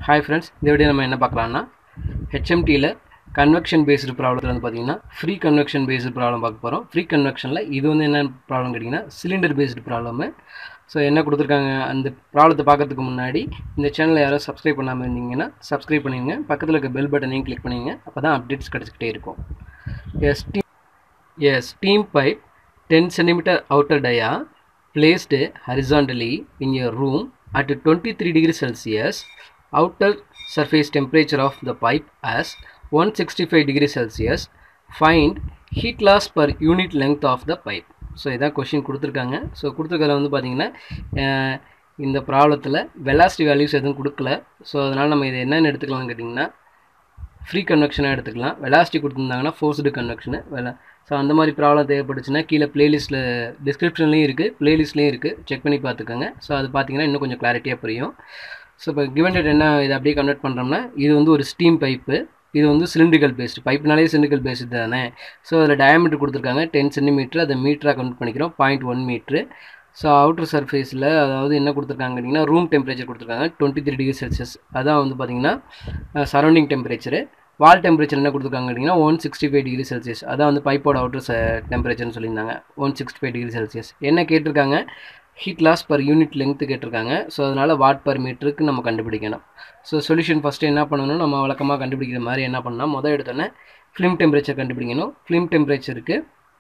Hi friends இந்த video நம்ம என்ன பார்க்கலாம்னா ஹெச்எம்டியில் கன்வெக்ஷன் பேஸ்டு ப்ராப்ளத்தில் வந்து பார்த்தீங்கன்னா ஃப்ரீ கன்வெக்ஷன் பேஸ்டு ப்ராப்ளம் பார்க்க போகிறோம் ஃப்ரீ கன்வெக்ஷனில் இது வந்து என்ன ப்ராப்ளம் கேட்டிங்கன்னா சிலிண்டர் பேஸ்டு ப்ராப்ளமு ஸோ என்ன கொடுத்துருக்காங்க அந்த ப்ராப்ளத்தை பார்க்கறதுக்கு முன்னாடி இந்த சேனலை யாரும் சப்ஸ்கிரைப் பண்ணாமல் இருந்தீங்கன்னா சப்ஸ்கிரைப் பண்ணிடுங்க பக்கத்தில் இருக்க பெல் பட்டனையும் கிளிக் பண்ணிங்க அப்போ தான் அப்டேட்ஸ் கிடச்சிக்கிட்டே இருக்கும் A steam, a steam pipe 10 centimeter outer dia placed horizontally in a room at 23 degrees Celsius. Outer surface temperature of the pipe as 165 degrees Celsius. Find heat loss per unit length of the pipe. So இதான் question கொடுத்துருக்காங்க so கொடுத்துருக்கறதுல வந்து பார்த்தீங்கன்னா அஹ், இந்த ப்ராப்ளத்தில் velocity values எதுவும் கொடுக்கல so அதனால் நம்ம இதை என்னென்னு எடுத்துக்கலாம்னு கேட்டிங்கன்னா ஃப்ரீ கன்வெக்ஷனாக எடுத்துக்கலாம் வெலாசிட்டி கொடுத்துருந்தாங்கன்னா ஃபோர்ஸ்டு கன்வெக்ஷனு வெலா ஸோ அந்த மாதிரி ப்ராப்ளம் தேவைப்பட்டுச்சுன்னா கீழே ப்ளேலிஸ்ட்டில் டிஸ்கிரிப்ஷன்லேயும் இருக்குது ப்ளேலிஸ்ட்லேயும் இருக்குது செக் பண்ணி பார்த்துக்கோங்க ஸோ அது பார்த்தீங்கன்னா இன்னும் கொஞ்சம் கிளாரிட்டியாக புரியும் ஸோ இப்போ கிவன் டேட் என்ன இதை அப்படியே கன்வெர்ட் பண்ணுறோம்னா இது வந்து ஒரு ஸ்டீம் பைப்பு இது வந்து சிலிண்ட்ரிக்கல் பேஸ்டு பைப்னாலே சிலிண்ட்ரிக்கல் பேஸ்டு தானே ஸோ அதில் டயமீட்டர் கொடுத்துருக்காங்க டென் சென்டிமீட்டர் அதை மீட்டராக கன்வெர்ட் பண்ணிக்கிறோம் point one metre so outer சர்ஃபேஸில் அதாவது என்ன கொடுத்துருக்காங்க கேட்டிங்கன்னா ரூம் டெம்பரேச்சர் கொடுத்துருக்காங்க டுவெண்ட்டி த்ரீ டிகிரி செல்சியஸ் அதான் வந்து பார்த்தீங்கன்னா சரௌண்டிங் டெம்பரேச்சரு வால் டெம்பரேச்சர் என்ன கொடுத்துருக்காங்க கேட்டிங்கன்னா one sixty five degree Celsius அதான் வந்து பைப்போட அவுட்டர் டெம்பரேச்சர்னு சொல்லியிருந்தாங்க one sixty five degree Celsius என்ன கேட்டிருக்காங்க heat loss per unit length கேட்டிருக்காங்க ஸோ அதனால் வாட் பர் மீட்டருக்கு நம்ம கண்டுபிடிக்கணும் ஸோ சொல்யூஷன் ஃபஸ்ட்டு என்ன பண்ணணும் நம்ம வழக்கமாக கண்டுபிடிக்கிற மாதிரி என்ன பண்ணால் முதல் எடுத்தோன்னே ஃபிலிம் டெம்பரேச்சர் கண்டுபிடிக்கணும் ஃபிலிம் டெம்பரேச்சருக்கு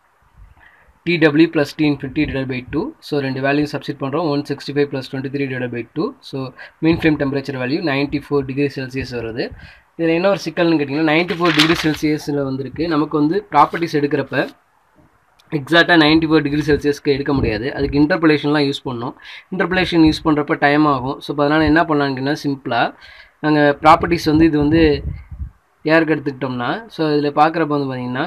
TW plus T infinity divided by 2 so ரெண்டு வேல்யூ சப்ஸ்டிட் பண்ணுறோம் one sixty five plus twenty three divide by two so mean film temperature value ninety four degree Celsius வருது இதில் என்ன ஒரு சிக்கல்னு கேட்டிங்கன்னா நைன்ட்டி ஃபோர் டிகிரி செல்சியஸில் வந்திருக்கு நமக்கு வந்து ப்ராப்பர்ட்டிஸ் எடுக்கிறப்ப எக்ஸாக்டாக நைன்ட்டி ஃபோர் டிகிரி செல்சியஸ்க்கு எடுக்க முடியாது அதுக்கு இன்டர்பலேஷன்லாம் யூஸ் பண்ணோம் இன்டர்பலேஷன் யூஸ் பண்ணுறப்ப டைம் ஆகும் ஸோ இப்போ அதனால் என்ன பண்ணலாங்கன்னா சிம்பிளாக நாங்கள் ப்ராப்பர்ட்டிஸ் வந்து இது வந்து ஏருக்கு எடுத்துக்கிட்டோம்னா ஸோ இதில் பார்க்குறப்ப வந்து பார்த்தீங்கன்னா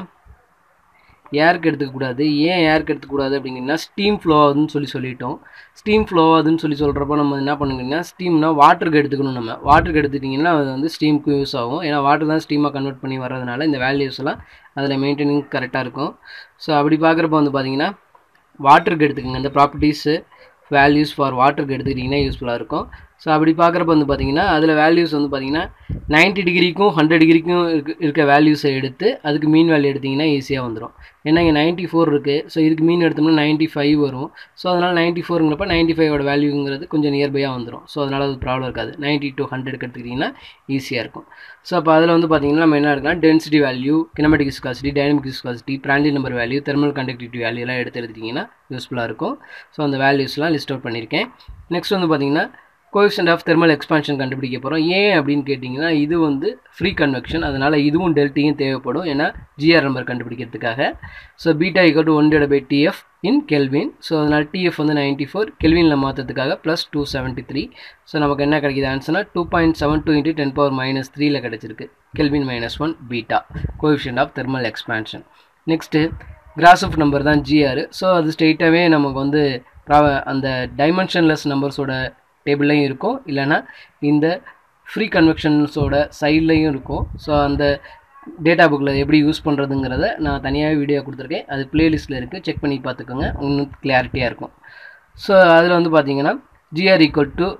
ஏருக்கு எடுத்துக்கக்கூடாது ஏன் ஏருக்கு எடுத்துக்கூடாது அப்படிங்கன்னா ஸ்டீம் ஃப்ளோ ஆகுதுன்னு சொல்லி சொல்லிட்டோம் ஸ்டீம் ஃப்ளோ ஆகுதுன்னு சொல்லி சொல்கிறப்ப நம்ம என்ன பண்ணுங்கன்னா ஸ்டீம்னா வாட்டருக்கு எடுத்துக்கணும் நம்ம வாட்டருக்கு எடுத்துட்டிங்கன்னா அது வந்து ஸ்டீமுக்கு யூஸ் ஆகும் ஏன்னா வாட்டர் தான் ஸ்டீமாக கன்வெர்ட் பண்ணி வர்றதுனால இந்த வேல்யூஸ் எல்லாம் அதில் மெயின்டைனிங் கரெக்டாக இருக்கும் ஸோ அப்படி பார்க்குறப்ப வந்து பார்த்தீங்கன்னா வாட்டருக்கு எடுத்துக்கோங்க இந்த ப்ராப்பர்ட்டிஸு வேல்யூஸ் ஃபார் வாட்டருக்கு எடுத்துக்கிட்டிங்கன்னா யூஸ்ஃபுல்லாக இருக்கும் ஸோ அப்படி பார்க்குறப்ப வந்து பார்த்தீங்கன்னா அதில் வேல்யூஸ் வந்து பார்த்தீங்கன்னா 90 டிகிரிக்கும் ஹண்ட்ரட் டிகிரிக்கும் இருக்க இருக்க வேல்யூஸை எடுத்து அதுக்கு மீன் வேல்யூ எடுத்திங்கன்னா ஈஸியாக வந்துடும் ஏன்னா இங்கே நைன்ட்டி ஃபோர் இருக்குது ஸோ இதுக்கு மீன் எடுத்தோம்னா நைன்ட்டி ஃபைவ் வரும் ஸோ அதனால் நைன்ட்டி ஃபோருங்கிறப்ப நைன்ட்டி ஃபைவோட வேல்யூங்கிறது கொஞ்சம் நியர்பையாக வந்துடும் ஸோ அதனால் அது ப்ராப்ளம் இருக்காது நைன்ட்டி டு ஹண்ட்ரட் எடுத்துக்கிட்டிங்கன்னா ஈஸியாக இருக்கும் ஸோ அப்போ அதில் வந்து பார்த்தீங்கன்னா நம்ம என்ன எடுக்கலாம் density value kinematic viscosity dynamic viscosity Prandtl number value thermal conductivity value எல்லாம் எடுத்து எடுத்துட்டிங்கன்னா யூஸ்ஃபுல்லாக இருக்கும் ஸோ அந்த வேல்யூஸ்லாம் லிஸ்ட் அவுட் பண்ணியிருக்கேன் நெக்ஸ்ட் வந்து பார்த்தீங்கன்னா கோஎஃபிஷியன்ட் ஆஃப் தெர்மல் எக்ஸ்பான்ஷன் கண்டுபிடிக்க போகிறோம் ஏன் அப்படின்னு கேட்டிங்கன்னா இது வந்து ஃப்ரீ கன்வெக்ஷன் அதனால் இதுவும் டெல்டியும் தேவைப்படும் ஏன்னா ஜிஆர் நம்பர் கண்டுபிடிக்கிறதுக்காக so beta equal to one divide by TF in kelvin so அதனால் டிஎஃப் வந்து நைன்ட்டி ஃபோர் கெல்வினில் மாற்றத்துக்காக plus two seventy three so நமக்கு என்ன கிடைக்கிது ஆன்சர்னா two point seven two into ten power minus த்ரீல கிடச்சிருக்கு kelvin minus one beta coefficient of thermal expansion next Grashof number தான் ஜிஆர் ஸோ அது ஸ்ட்ரெயிட்டாகவே நமக்கு வந்து ப்ரா- அந்த டைமென்ஷன்லெஸ் நம்பர்ஸோட டேபிள்லையும் இருக்கும் இல்லைன்னா இந்த ஃப்ரீ கன்வெக்ஷன்ஸோட சைட்லையும் இருக்கும் ஸோ அந்த டேட்டா புக்கில் எப்படி யூஸ் பண்ணுறதுங்கிறத நான் தனியாகவே வீடியோ கொடுத்துருக்கேன் அது பிளேலிஸ்ட்டில் இருக்குது செக் பண்ணி பார்த்துக்கோங்க இன்னும் கிளாரிட்டியாக இருக்கும் ஸோ அதில் வந்து பார்த்தீங்கன்னா GR equal to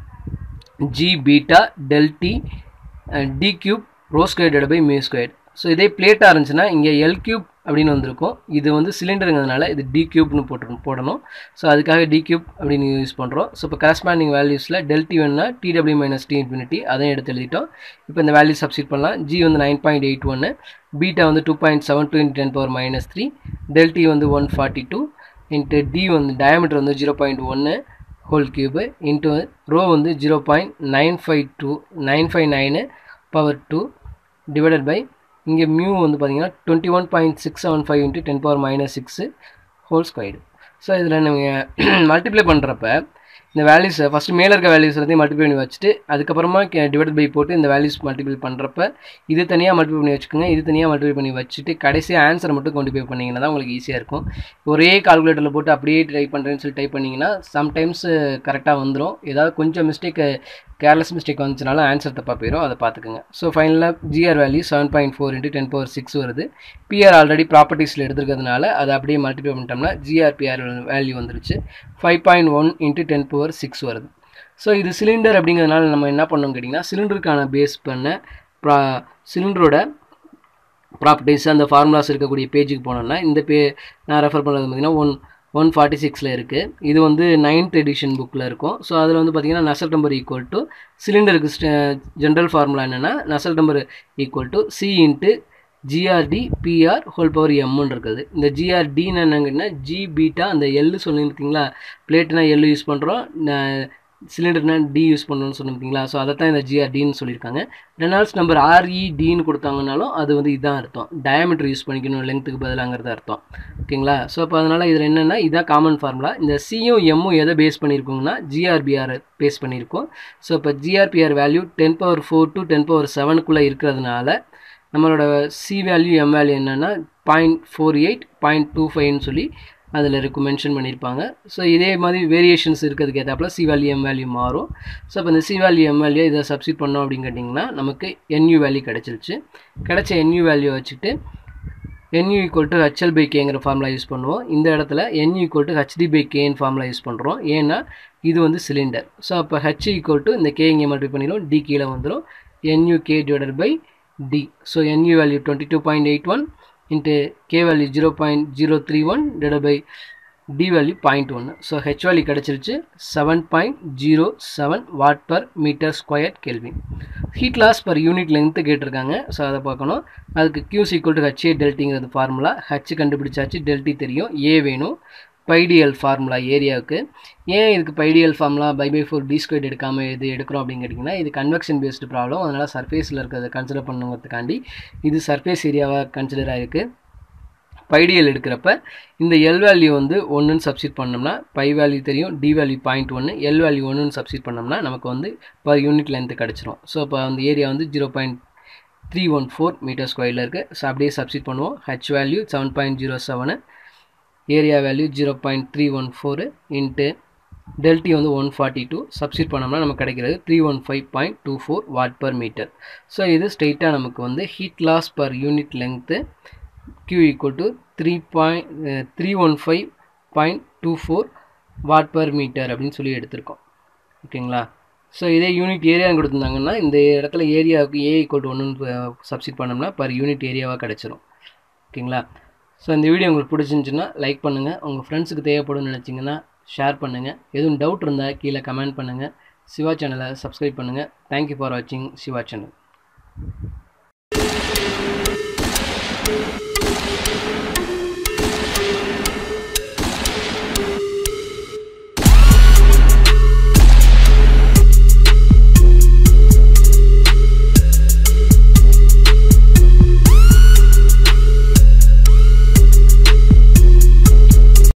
G beta del T D cube rho square by mu square so இதே பிளேட்டாக இருந்துச்சுன்னா இங்கே எல் கியூப் அப்படின்னு வந்திருக்கும் இது வந்து சிலிண்டருங்கிறதுனால இது டி கியூப்னு போட்டு போடணும் ஸோ அதுக்காக டி கியூப் அப்படின்னு யூஸ் பண்ணுறோம் ஸோ இப்போ கரஸ்பாண்டிங் வேல்யூஸில் டெல்டி வேணுன்னா டிடபிள்யூ மைனஸ் டி இன்ஃபினிட்டி அதையும் எடுத்து எழுதிட்டோம் இப்போ இந்த வேல்யூ சப்ஸ்டிட் பண்ணலாம் ஜி வந்து நைன் பாயிண்ட் எயிட் ஒன்று பீட்டா வந்து two point seven two into ten power minus three del T வந்து one forty two into D வந்து டயமீட்டர் வந்து ஜீரோ பாயிண்ட் ஒன்று ஹோல் கியூபு இன்ட்டு ரோ வந்து zero point nine five two nine five nine power two divided by இங்கே mu வந்து பார்த்தீங்கன்னா twenty one point six seven five into ten power minus six whole squared so இதில் நீங்கள் multiply பண்ணுறப்ப இந்த வேல்யூஸை first மேலே இருக்க வேல்யூஸ் எல்லாத்தையும் மல்டிப்ளை பண்ணி வச்சுட்டு அதுக்கப்புறமா டிவைட் பை போட்டு இந்த வேல்யூஸ் மல்டிப்ளை பண்ணுறப்ப இது தனியாக மல்டிப்ளை பண்ணி வச்சுக்கோங்க இது தனியாக மல்டிப்ளை பண்ணி வச்சுட்டு கடைசி ஆன்சரை மட்டும் கொண்டு போய் பண்ணிங்கன்னா தான் உங்களுக்கு ஈஸியாக இருக்கும் ஒரே கால்குலேட்டரில் போட்டு அப்படியே ட்ரை பண்ணுறேன்னு சொல்லி டைப் பண்ணிங்கன்னா சம்டைம்ஸ் கரெக்டாக வந்துடும் ஏதாவது கொஞ்சம் மிஸ்டேக் கேர்லெஸ் மிஸ்டேக் வந்துச்சுனாலும் ஆன்சர் தப்பாக போயிடும் அதை பார்த்துக்குங்க ஸோ ஃபைனலாக GR value seven point four into ten power six வருது பிஆர் ஆல்ரெடி ப்ராப்பர்ட்டிஸில் எடுத்துருக்கிறதுனால அதை அப்படியே மல்டிப்ளை பண்ணிட்டோம்னா ஜிஆர் பிஆர் வேல்யூ வந்துருச்சு five point one into ten power six வருது ஸோ இது சிலிண்டர் அப்படிங்கிறதுனால நம்ம என்ன பண்ணோம் கேட்டிங்கன்னா சிலிண்டருக்கான பேஸ் பண்ண ப்ரா சிலிண்டரோட ப்ராப்பர்ட்டிஸ் அந்த ஃபார்முலாஸ் இருக்கக்கூடிய பேஜுக்கு போனோம்னா இந்த பே நான் ரெஃபர் பண்ணுறது பார்த்தீங்கன்னா ஒன் ஒன் ஃபார்ட்டி சிக்ஸில் இருக்குது இது வந்து நைன்த் எடிஷன் புக்கில் இருக்கும் ஸோ அதில் வந்து பார்த்தீங்கன்னா நசல் நம்பர் ஈக்குவல் டு சிலிண்டருக்கு ஜென்ரல் ஃபார்முலா என்னென்னா Nusselt number equal to C into GRD PR whole power எம்முன்னு இருக்குது இந்த ஜிஆர்டின்னு என்னங்கன்னா ஜி பீட்டா அந்த எல்லு சொல்லியிருக்கீங்களா பிளேட்னா எல்லு யூஸ் பண்ணுறோம் சிலிண்டர்னா டி யூஸ் பண்ணணும்னு சொல்லியிருக்கீங்களா ஸோ அதை தான் இந்த ஜிஆர்டின்னு சொல்லியிருக்காங்க ரெனால்ட்ஸ் நம்பர் ஆர்இடின்னு கொடுத்தாங்கனாலும் அது வந்து இதான் அர்த்தம் டயமீட்டர் யூஸ் பண்ணிக்கணும் லெங்க்த்துக்கு பதிலாங்கிறது அர்த்தம் ஓகேங்களா ஸோ அப்போ அதனால் இதில் என்னென்னா இதான் காமன் ஃபார்முலா இந்த சியும் எம்மும் எதை பேஸ் பண்ணியிருக்கோங்கன்னா ஜிஆர்பிஆர் பேஸ் பண்ணியிருக்கோம் ஸோ இப்போ GR PR value ten power four to ten power செவனுக்குள்ளே இருக்கிறதுனால நம்மளோட சி வேல்யூ எம் வேல்யூ என்னென்னா point four eight point two ஃபைவ்னு சொல்லி அதில் இருக்கும் மென்ஷன் பண்ணியிருப்பாங்க ஸோ இதே மாதிரி வேரியேஷன்ஸ் இருக்கிறதுக்கு ஏற்றாப்புல சி வேல்யூ எம் வேல்யூ மாறும் ஸோ இப்போ இந்த சி வேல்யூ எம் வேல்யூ இதை சப்ஸ்டிட் பண்ணோம் அப்படின்னு கேட்டிங்கன்னா நமக்கு என்யூ வேல்யூ கிடச்சிருச்சு கிடச்ச என்யூ வேல்யூ வச்சுட்டு NU equal to HL by கேங்கிற ஃபார்முலா யூஸ் பண்ணுவோம் இந்த இடத்துல NU equal to HD by கேன்னு ஃபார்முலா யூஸ் பண்ணுறோம் ஏன்னா இது வந்து சிலிண்டர் ஸோ அப்போ ஹெச் ஈக்குவல் டு இந்த கே இங்கே மல்டிப்ளை பண்ணிடும் டி கீழே வந்துடும் NU K divided by D so NU value twenty two point eight one into K value zero point zero three one divide by D value point ஒன்று so H value கிடச்சிருச்சு seven point zero seven watt per metre square kelvin heat loss per unit length கேட்டிருக்காங்க so அதை பார்க்கணும் அதுக்கு Q's equal to HA டெல்ட்டிங்கிறது formula H கண்டுபிடிச்சாச்சு del T தெரியும் ஏ வேணும் பைடிஎல் ஃபார்முலா ஏரியாவுக்கு ஏன் இதுக்கு pi DL formula pi by four D square எடுக்காமல் இது எடுக்கிறோம் அப்படின்னு கேட்டிங்கன்னா இது கன்வெக்ஷன் பேஸ்டு ப்ராப்ளம் அதனால் சர்ஃபேஸில் இருக்கிறத கன்சிடர் பண்ணுங்கிறதுக்காண்டி இது சர்ஃபேஸ் ஏரியாவாக கன்சிடர் ஆகிருக்கு பைடிஎல் எடுக்கிறப்ப இந்த எல் வேல்யூ வந்து ஒன்றுன்னு சப்ஸ்டிட் பண்ணோம்னா பை வேல்யூ தெரியும் டி வேல்யூ பாயிண்ட் ஒன்று எல் வேல்யூ ஒன்றுன்னு சப்ஸ்டிட் பண்ணோம்னா நமக்கு வந்து பர் யூனிட் லென்த்து கிடச்சிரும் ஸோ இப்போ அந்த ஏரியா வந்து zero point three one four metre ஸ்கொயரில் இருக்குது ஸோ அப்படியே சப்ஸ்டிட் பண்ணுவோம் H value seven point zero seven area value zero point three one four into del T வந்து ஒன் ஃபார்ட்டி டூ சப்ஸ்டிட் பண்ணோம்னா நமக்கு கிடைக்கிறது three one five point two four watt per metre so இது ஸ்ட்ரெயிட்டாக நமக்கு வந்து heat loss per unit length Q equal to 3 point uh, 315.24 watt per metre அப்படின்னு சொல்லி எடுத்திருக்கோம் ஓகேங்களா ஸோ இதே யூனிட் ஏரியா கொடுத்துருந்தாங்கன்னா இந்த இடத்துல ஏரியாவுக்கு ஏ ஈக்குவல் டு ஒன்று சப்ஸ்டிட் பண்ணோம்னா பர் யூனிட் ஏரியாவாக கிடச்சிரும் ஓகேங்களா ஸோ இந்த வீடியோ உங்களுக்கு பிடிச்சிருந்துச்சுன்னா லைக் பண்ணுங்கள் உங்கள் ஃப்ரெண்ட்ஸுக்கு தேவைப்படும்னு நினச்சிங்கன்னா ஷேர் பண்ணுங்கள் எதுவும் டவுட் இருந்தால் கீழே கமெண்ட் பண்ணுங்கள் சிவா சேனலை சப்ஸ்கிரைப் பண்ணுங்கள் தேங்க்யூ ஃபார் வாட்சிங் சிவா சேனல்